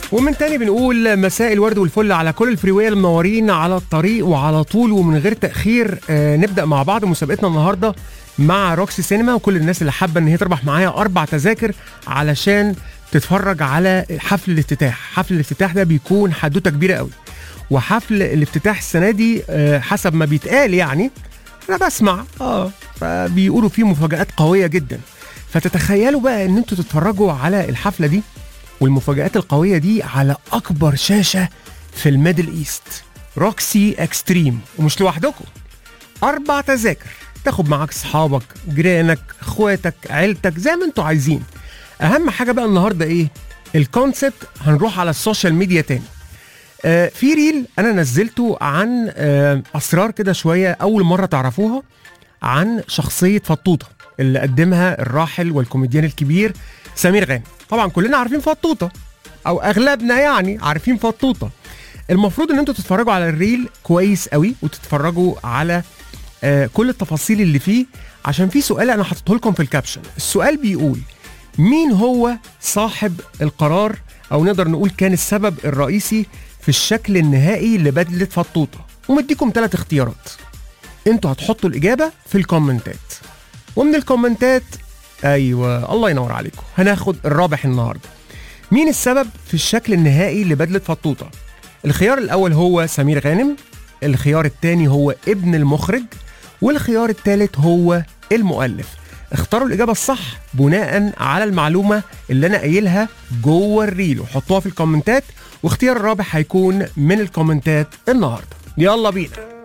ومن تاني بنقول مساء الورد والفل على كل الفريوية المنورين على الطريق وعلى طول ومن غير تأخير آه نبدأ مع بعض مسابقتنا النهاردة مع روكسي سينما وكل الناس اللي حابة ان هي تربح معايا أربع تذاكر علشان تتفرج على حفل الافتتاح حفل الافتتاح ده بيكون حدوتة كبيرة قوي وحفل الافتتاح السنة دي آه حسب ما بيتقال يعني انا بسمع اه فبيقولوا فيه مفاجآت قوية جدا فتتخيلوا بقى ان انتوا تتفرجوا على الحفلة دي والمفاجآت القوية دي على أكبر شاشة في الميدل إيست روكسي اكستريم ومش لوحدكم أربع تذاكر تاخد معاك صحابك جيرانك اخواتك عيلتك زي ما انتوا عايزين أهم حاجة بقى النهاردة إيه الكونسبت هنروح على السوشيال ميديا تاني آه في ريل أنا نزلته عن آه أسرار كده شوية أول مرة تعرفوها عن شخصية فطوطة اللي قدمها الراحل والكوميديان الكبير سمير غانم طبعا كلنا عارفين فطوطة او اغلبنا يعني عارفين فطوطة المفروض ان انتوا تتفرجوا على الريل كويس قوي وتتفرجوا على آه كل التفاصيل اللي فيه عشان في سؤال انا حاطته لكم في الكابشن السؤال بيقول مين هو صاحب القرار او نقدر نقول كان السبب الرئيسي في الشكل النهائي لبدلة فطوطة ومديكم ثلاث اختيارات انتوا هتحطوا الاجابة في الكومنتات ومن الكومنتات ايوه الله ينور عليكم هناخد الرابح النهارده مين السبب في الشكل النهائي لبدله فطوطه الخيار الاول هو سمير غانم الخيار الثاني هو ابن المخرج والخيار الثالث هو المؤلف اختاروا الاجابه الصح بناء على المعلومه اللي انا قايلها جوه الريل وحطوها في الكومنتات واختيار الرابح هيكون من الكومنتات النهارده يلا بينا